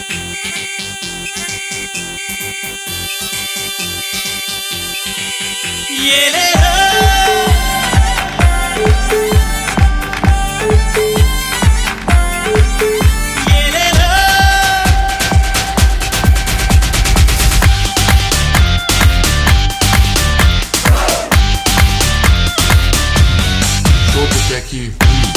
aqui.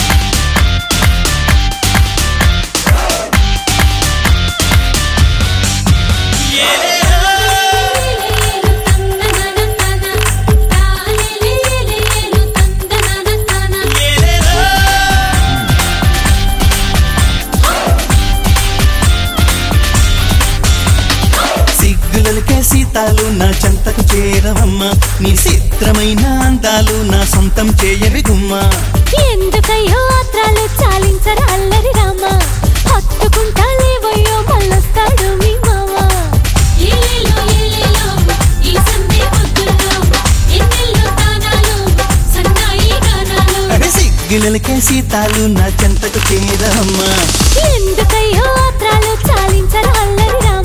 సిగ్గులకే సీతాలు నా చెంతకు చేరవమ్మా నీ చిత్రమైన అందాలు నా సొంతం చేయవి గుమ్మా ఎందుకయ్యో ఆత్రాలు చాలించరా అల్లరి రామ హత్తుకుంటా లేవయ్యో మళ్ళొస్తాడు మీ మామ ఏలేలో ఏలేలో ఈ సందే పొద్దుల్లో ఎన్నెల్లో తానాలు సన్నాయి గానాలు అరే సిగ్గులకే సీతాలు నా చెంతకు చేరవమ్మా ఎందుకయ్యో ఆత్రాలు చాలించరా అల్లరి రామ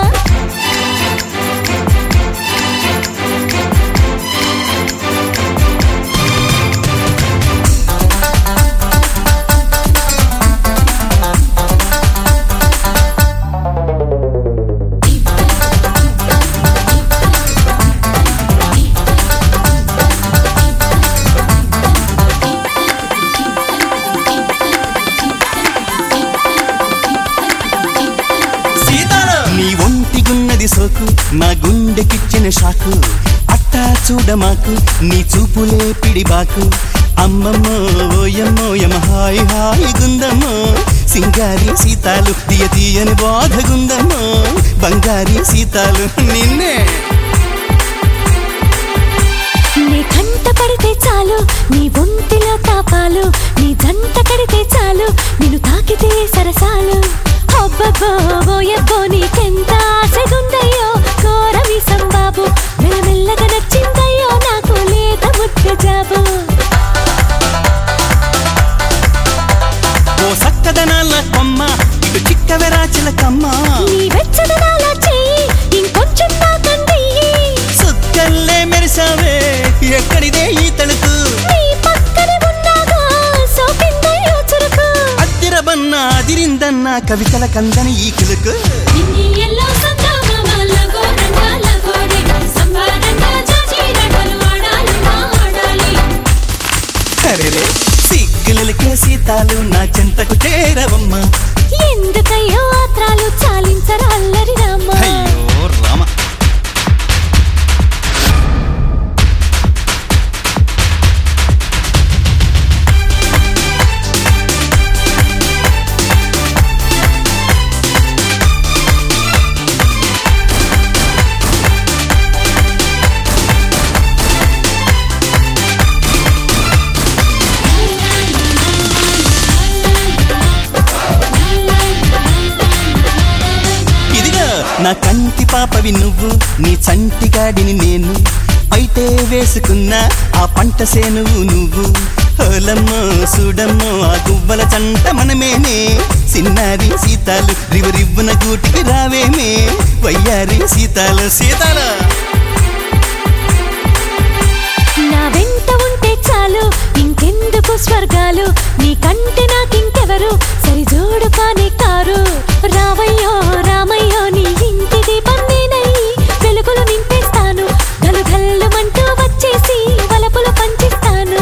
సీతాలు నీ ఒంటిగున్నది సోకు నా గుండెకిచ్చిన షాకు అట్టా చూడమాకు నీ చూపులే పిడిబాకు అమ్మమ్మో ఓయమ్మో యమ హాయి హాయి గుందమ్మో సింగారి సీతాలు తీయ తీయని బాధగుందమ్మో బంగారి సీతాలు నిన్నే నీ కంట పడితే చాలు నీ ఒంటిలో తాపాలు నీ జంట కడితే చాలు నిన్ను తాకితే సరసాలు అబ్బబ్బో ఓయబ్బో నీకెంత ఆశగుందయ్యో కోరవి సంబాబు మెల్లమెల్లగా నచ్చిందయ్యో నాకు లేత ముద్ద జాబు ఓ సక్కదనాల కొమ్మ ఇటు చిక్కవెరా చిలకమ్మ నీ వెచ్చదనాల చెయ్యి ఇంకొంచెం నాకందయ్యి సుక్కల్లే మెరిసావే ఎక్కడిదే ఈ తలుకు నీ పక్కనే ఉన్నాగా సోకిందయ్యో చురుకు అద్దిరబన్న అదిరిందన్న కవితల కందని ఈ కిలుకు నిన్ని ఎల్లో సందామాల గోరంగాల గోడే సంబారంగా జాజి నటలు ఆడాలి మా ఆడాలి అరెరే సిగ్గులకే సీతాలు నా చెంతకు చేరవమ్మా ఎందుకయ్యో ఆత్రాలు చాలించరా అల్లరి రామ అయ్యో రామ ఇదిగా నా కంటి పాపవి నువ్వు నీ చంటిగాడిని నేను పైటే వేసుకున్న ఆ పంట సేనువు నువ్వు హోలమ్మో సూడమ్మో ఆ గువ్వల చంట మనమేనే సిన్నారి సీతాలు రివు రివ్వున గూటికి రావేమే వయ్యారి సీతాలు సీతాల నా వెంట ఉంటే చాలు ఇంకెందుకు స్వర్గాలు నీ కంటే నాకింకెవరు సరిజోడు కానే కారు రావయ్యో రామయ్యో నీ ఇంటి దీపం నేనయ్యి వెలుగులు నింపేస్తాను గలు గల్లుమంటూ వచ్చేసి వలపులు పంచిస్తాను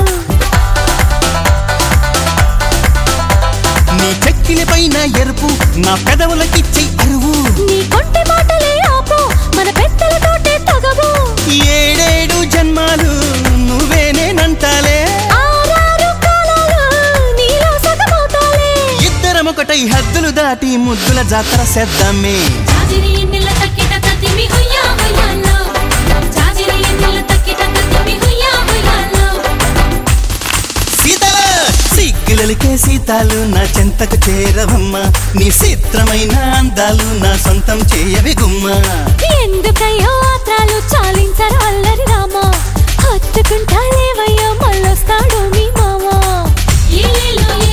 నీ చెక్కిలి పైన ఎరుపు నా పెదవులకిచ్చే అరువు నీ కొంటి మాటలే ఆపు మన పెద్దలతోటే తగవు ఏడేడు జన్మాలు నువ్వేనేనంటాలే ఆరారు కాలాలు నీలో సగమవుతాలే ఇద్దరం ఒకటై హద్దులు దాటి ముద్దుల జాతర చేద్దామే జాజిరి ఎన్నెల తక్కిట తతిమి హుయ్యా హుయ్యాలో జాజిరి ఎన్నెల తక్కిట తతిమి హుయ్యా హుయ్యాలో సీతల సిగ్గులకే సీతాలు నా చెంతకు చేరవమ్మ నీ చిత్రమైన అందాలు నా సొంతం చేయవి గుమ్మ ఎందుకయ్యో ఆత్రాలు చాలించరు అల్లరి రామ హత్తుకుంటా లేవయ్యో మళ్ళొస్తాడు మీ మామ ఏలేలో